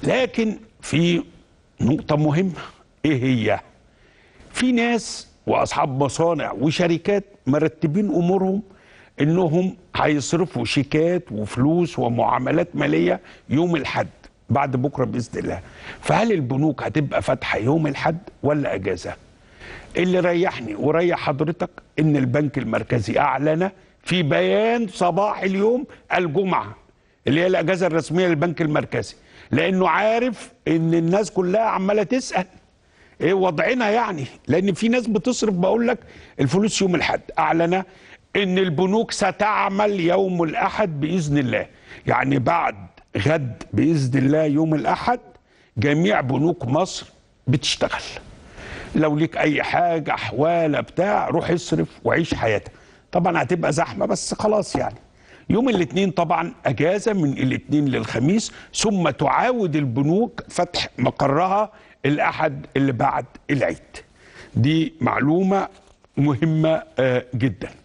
لكن في نقطة مهمة ايه هي؟ في ناس واصحاب مصانع وشركات مرتبين امورهم انهم هيصرفوا شيكات وفلوس ومعاملات ماليه يوم الحد بعد بكره باذن الله فهل البنوك هتبقى فاتحه يوم الحد ولا اجازه اللي ريحني وريح حضرتك ان البنك المركزي اعلن في بيان صباح اليوم الجمعه اللي هي الاجازه الرسميه للبنك المركزي لانه عارف ان الناس كلها عماله تسال ايه وضعنا يعني لان في ناس بتصرف بقول لك الفلوس يوم الاحد اعلن ان البنوك ستعمل يوم الاحد باذن الله يعني بعد غد باذن الله يوم الاحد جميع بنوك مصر بتشتغل لو ليك اي حاجه حواله بتاع روح اصرف وعيش حياتك طبعا هتبقى زحمه بس خلاص يعني يوم الاثنين طبعا اجازه من الاثنين للخميس ثم تعاود البنوك فتح مقرها الاحد اللي بعد العيد دي معلومه مهمه آه، جدا